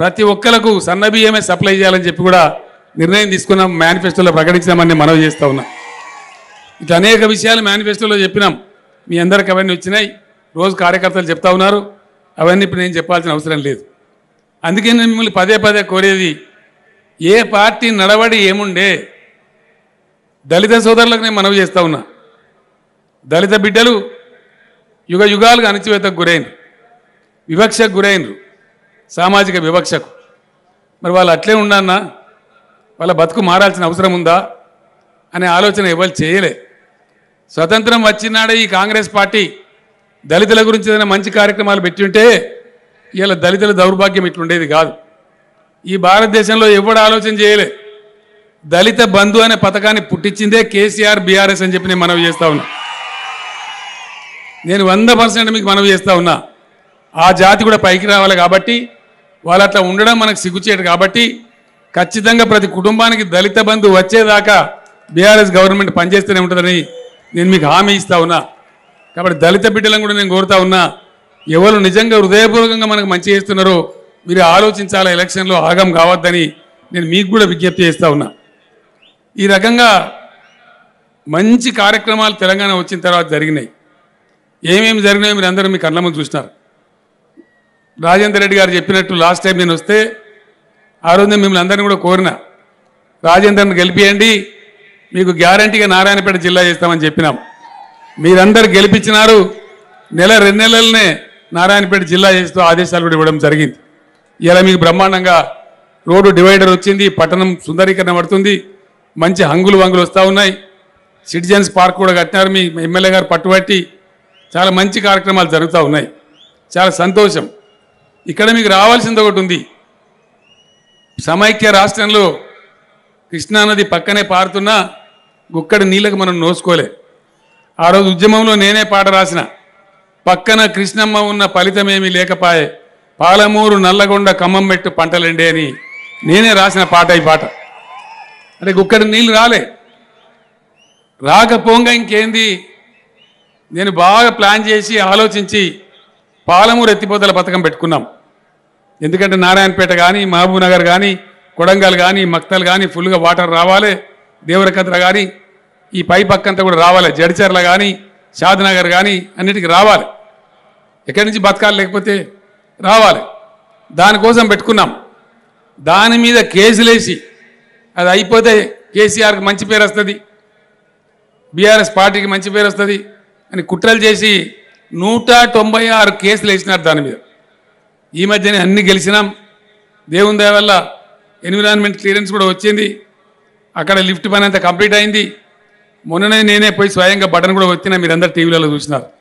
ప్రతి ఒక్కరికి సన్న బియ్యమే సప్లై చేయాలని చెప్పి కూడా నిర్ణయం తీసుకున్నాం మేనిఫెస్టోలో ప్రకటించామని మనవి చేస్తా ఉన్నాం ఇట్లా అనేక విషయాలు మేనిఫెస్టోలో చెప్పినాం మీ అందరికి అవన్నీ వచ్చినాయి రోజు కార్యకర్తలు చెప్తా ఉన్నారు అవన్నీ ఇప్పుడు నేను చెప్పాల్సిన అవసరం లేదు అందుకే నేను మిమ్మల్ని పదే పదే కోరేది ఏ పార్టీ నడవడి ఏముండే దళిత సోదరులకు నేను మనవి చేస్తా ఉన్నా దళిత బిడ్డలు యుగ యుగాలుగా అణచివేతకు గురైనరు వివక్షకు గురైనరు సామాజిక వివక్షకు మరి వాళ్ళు అట్లే ఉండన్నా వాళ్ళ బతుకు మారాల్సిన అవసరం ఉందా అనే ఆలోచన ఎవరు చేయలే స్వతంత్రం వచ్చినాడే ఈ కాంగ్రెస్ పార్టీ దళితుల గురించి ఏదైనా మంచి కార్యక్రమాలు పెట్టి ఉంటే ఇలా దళితుల దౌర్భాగ్యం ఇట్లుండేది కాదు ఈ భారతదేశంలో ఎవడు ఆలోచన చేయలే దళిత బంధు అనే పథకాన్ని పుట్టించిందే కేసీఆర్ బీఆర్ఎస్ అని చెప్పి నేను మనవి చేస్తా ఉన్నా నేను వంద పర్సెంట్ మీకు మనవి చేస్తా ఉన్నా ఆ జాతి కూడా పైకి రావాలి కాబట్టి వాళ్ళు అట్లా ఉండడం మనకు సిగ్గుచేటు కాబట్టి ఖచ్చితంగా ప్రతి కుటుంబానికి దళిత బంధు వచ్చేదాకా బీఆర్ఎస్ గవర్నమెంట్ పనిచేస్తూనే ఉంటుందని నేను మీకు హామీ ఇస్తా ఉన్నా కాబట్టి దళిత బిడ్డలను కూడా నేను కోరుతా ఉన్నా ఎవరు నిజంగా హృదయపూర్వకంగా మనకు మంచి చేస్తున్నారో మీరు ఆలోచించాలా ఎలక్షన్లో ఆగం కావద్దని నేను మీకు కూడా విజ్ఞప్తి చేస్తా ఉన్నా ఈ రకంగా మంచి కార్యక్రమాలు తెలంగాణ వచ్చిన తర్వాత జరిగినాయి ఏమేమి జరిగినాయో మీరు అందరూ మీ కళ్ళ ముందు చూసినారు రాజేందర్ రెడ్డి గారు చెప్పినట్టు లాస్ట్ టైం నేను వస్తే ఆ రోజు నేను మిమ్మల్ని అందరినీ కూడా కోరిన రాజేందర్ని గెలిపియండి మీకు గ్యారంటీగా నారాయణపేట జిల్లా చేస్తామని చెప్పినాం మీరందరు గెలిపించినారు నెల రెండు నెలలనే నారాయణపేట జిల్లా చేస్తూ ఆదేశాలు కూడా ఇవ్వడం జరిగింది ఇలా మీకు బ్రహ్మాండంగా రోడ్డు డివైడర్ వచ్చింది పట్టణం సుందరీకరణ పడుతుంది మంచి హంగులు వంగులు వస్తూ ఉన్నాయి సిటిజన్స్ పార్క్ కూడా కట్టినారు మీ ఎమ్మెల్యే గారు పట్టుబట్టి చాలా మంచి కార్యక్రమాలు జరుగుతూ ఉన్నాయి చాలా సంతోషం ఇక్కడ మీకు రావాల్సింది ఒకటి ఉంది సమైక్య రాష్ట్రంలో కృష్ణానది పక్కనే పారుతున్నా గుక్కడి నీళ్ళకు మనం నోసుకోలే ఆ రోజు ఉద్యమంలో నేనే పాట రాసిన పక్కన కృష్ణమ్మ ఉన్న ఫలితమేమీ లేకపాయే పాలమూరు నల్లగొండ ఖమ్మం మెట్టు పంటలండే అని నేనే రాసిన పాట ఈ పాట అంటే గుక్కడి నీళ్ళు రాలే రాకపోంగా ఇంకేంది నేను బాగా ప్లాన్ చేసి ఆలోచించి పాలమూరు ఎత్తిపోతల పథకం పెట్టుకున్నాం ఎందుకంటే నారాయణపేట కానీ మహబూబ్ నగర్ కానీ కొడంగల్ కానీ మక్తల్ కానీ ఫుల్గా వాటర్ రావాలి దేవరకద్ర కానీ ఈ పై పక్కంతా కూడా రావాలి జడిచర్ల కానీ షాద్నగర్ కానీ అన్నిటికీ రావాలి ఎక్కడి నుంచి బతకాలి లేకపోతే రావాలి దానికోసం పెట్టుకున్నాం దాని మీద కేసులేసి అది అయిపోతే కేసీఆర్కి మంచి పేరు వస్తుంది బీఆర్ఎస్ పార్టీకి మంచి పేరు వస్తుంది అని కుట్రలు చేసి నూట తొంభై ఆరు కేసులు వేసినారు దాని మీద ఈ మధ్యనే అన్ని గెలిచినాం దేవుని దయ వల్ల ఎన్విరాన్మెంట్ క్లియరెన్స్ కూడా వచ్చింది అక్కడ లిఫ్ట్ పని అంతా కంప్లీట్ అయింది మొన్ననే నేనే పోయి స్వయంగా బటన్ కూడా వచ్చినా మీరందరూ టీవీలలో చూసినారు